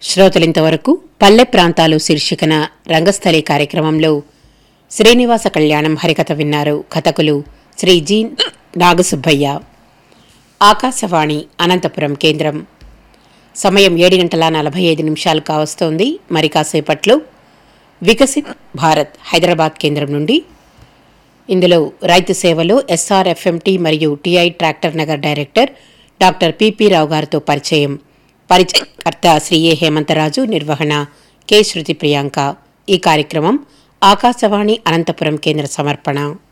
శ్రోతలింతవరకు పల్లె ప్రాంతాలు శీర్షికన రంగస్థలి కార్యక్రమంలో శ్రీనివాస కళ్యాణం హరికథ విన్నారు కథకులు శ్రీ జి నాగసుబ్బయ్య ఆకాశవాణి అనంతపురం కేంద్రం సమయం ఏడు గంటల నలభై ఐదు నిమిషాలు కావస్తోంది మరి కాసేపట్లో వికసిత్ భారత్ హైదరాబాద్ కేంద్రం నుండి ఇందులో రైతు సేవలో ఎస్ఆర్ఎఫ్ఎంటీ మరియు TI tractor Nagar director doctor PP Rao గారితో పరిచయం పరిచయకర్త శ్రీ ఏ హేమంతరాజు నిర్వహణ కె శృతి ప్రియాంక ఈ కార్యక్రమం ఆకాశవాణి అనంతపురం కేంద్ర సమర్పణ